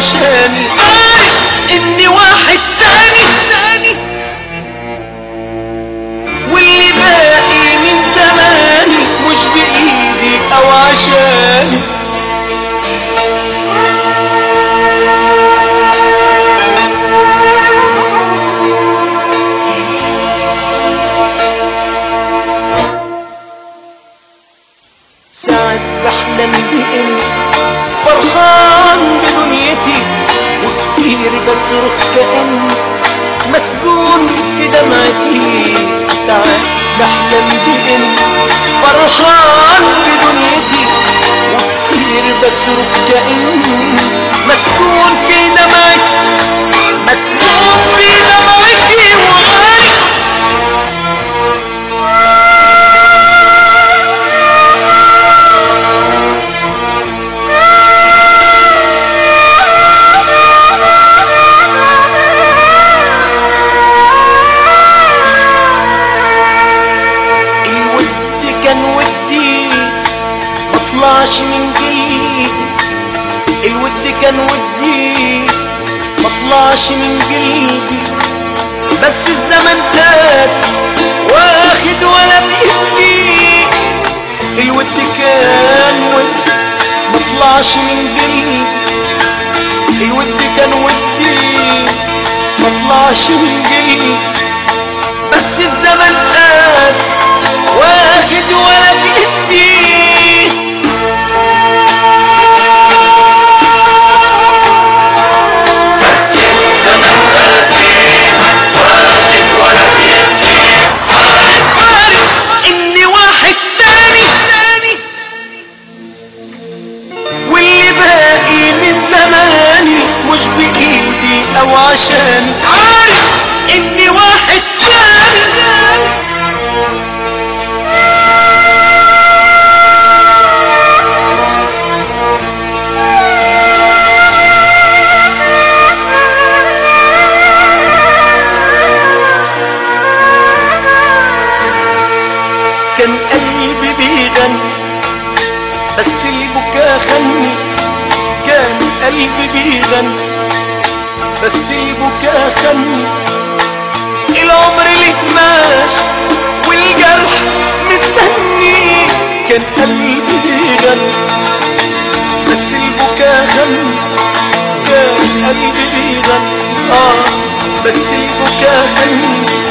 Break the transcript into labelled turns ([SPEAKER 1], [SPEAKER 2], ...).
[SPEAKER 1] عشاني عارف اني واحد تاني تاني واللي باقي من زماني مش بايدي او عشاني ساعات بحلم بإني فرحان بدنيتي وكتير بصرخ كأني مسجون في دمعتي ساعات بحلم بإني فرحان بدنيتي وكتير بصرخ كأني مسجون في دمعتي مسجون في دمعتي وعارف الود كان ودي مطلعش من جلدي الود كان ودي مطلعش من جلدي بس الزمن قاس واخد ولا بيدي الود كان ودي مطلعش من جلدي الود كان ودي مطلعش من جلدي بس الزمن قاس واخد ولا بيدي
[SPEAKER 2] بس الزمن قاسي واخد ولا بيدي
[SPEAKER 1] عارف اني واحد تاني تاني واللي باقي من زماني مش بايدي او عشاني عارف اني واحد تاني تاني كان قلبي بيغني بس البكا خني كان قلبي بيغني بس البكا خني العمر ليه ماشي والجرح مستني كان قلبي بيغني بس البكا خني كان قلبي بيغني اه بس البكا خني